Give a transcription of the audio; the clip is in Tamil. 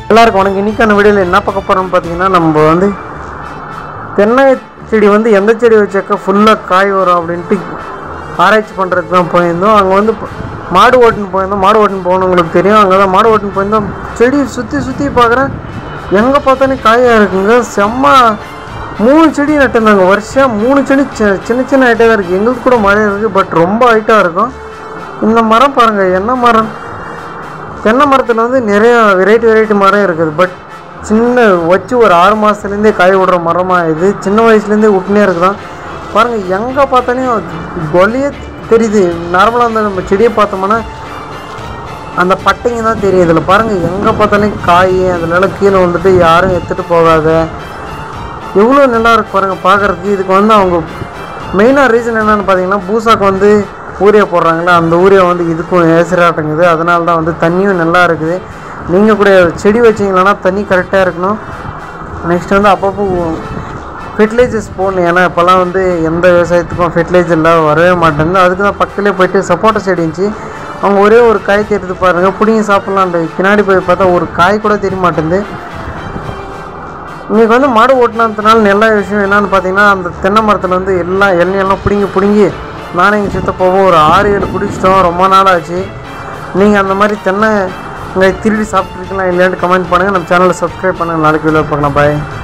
எல்லாருக்கும் வணக்கம் இன்னைக்கான வீடியோவில் என்ன பார்க்க போகிறோம்னு பார்த்தீங்கன்னா நம்ம வந்து தென்னை செடி வந்து எந்த செடி வச்சாக்கா ஃபுல்லாக காய் வரும் அப்படின்ட்டு ஆராய்ச்சி பண்ணுறதுக்கு தான் போயிருந்தோம் அங்கே வந்து ப- மாடு ஓட்டுன்னு போயிருந்தோம் மாடு ஓட்டுன்னு போகணுங்களுக்கு தெரியும் அங்கே தான் மாடு ஓட்டுன்னு போயிருந்தோம் செடி சுற்றி சுற்றி பார்க்குறேன் எங்கே பார்த்தாலும் காயாக இருக்குங்க செம்ம மூணு செடி நட்டுருந்தாங்க வருஷம் மூணு செடி சி- சின்ன சின்ன ஹைட்டாக தான் இருக்குது எங்களுக்கு கூட மரம் இருக்குது பட் ரொம்ப ஹைட்டாக இருக்கும் இந்த மரம் பாருங்கள் என்ன மரம் தென்னை மரத்தில் வந்து நிறைய வெரைட்டி வெரைட்டி மரம் இருக்குது பட் சின்ன வச்சு ஒரு ஆறு மாதத்துலேருந்தே காய் விடுற மரமாக இது சின்ன வயசுலேருந்தே விட்டுனே இருக்குதான் பாருங்கள் எங்கே பார்த்தாலும் கொல்லியே தெரியுது நார்மலாக அந்த நம்ம செடியை பார்த்தோம்னா அந்த பட்டைங்க தான் தெரியும் இதில் பாருங்கள் எங்கே பார்த்தாலும் காய் அதிலெல்லாம் கீழே வந்துட்டு யாரும் எடுத்துகிட்டு போகாத எவ்வளோ நல்லா இருக்கு பாருங்கள் பார்க்குறதுக்கு இதுக்கு வந்து அவங்க மெயினாக ரீசன் என்னன்னு பார்த்தீங்கன்னா பூசாக்கு வந்து ஊரியா போடுறாங்களே அந்த ஊரியா வந்து இதுக்கும் ஏசராட்டங்குது அதனால தான் வந்து தண்ணியும் நல்லா இருக்குது நீங்கள் கூட செடி வச்சிங்கன்னா தண்ணி கரெக்டாக இருக்கணும் நெக்ஸ்ட் வந்து அப்பப்போ ஃபெர்டிலைசர்ஸ் போடணும் ஏன்னா இப்போல்லாம் வந்து எந்த விவசாயத்துக்கும் ஃபெர்டிலைசர் இல்லாத வரவே மாட்டேங்குது அதுக்கு தான் பக்கத்துலேயே போயிட்டு சப்போட்டா செடி இருந்துச்சு அவங்க ஒரே ஒரு காய் தெரியுது பாருங்கள் பிடிங்கி சாப்பிட்லான்ட்டு பின்னாடி போய் பார்த்தா ஒரு காய் கூட தெரிய மாட்டேங்குது இன்றைக்கி வந்து மாடு ஓட்டினதுனால நல்ல விஷயம் என்னன்னு பார்த்தீங்கன்னா அந்த தென்னை மரத்தில் வந்து எல்லாம் இளநீரெல்லாம் பிடுங்கி பிடுங்கி நானே எங்கள் சித்தப்பாவும் ஒரு ஆறு ஏழு குடிச்சிட்டோம் ரொம்ப நாள் ஆச்சு நீங்கள் அந்த மாதிரி தென்னை இங்கே திருடி சாப்பிட்ருக்கலாம் இல்லையான்னு கமெண்ட் பண்ணுங்கள் நம்ம சேனலை சப்ஸ்கிரைப் பண்ணுங்கள் நாளைக்கு வீடியோ பார்க்கலாம் பாய்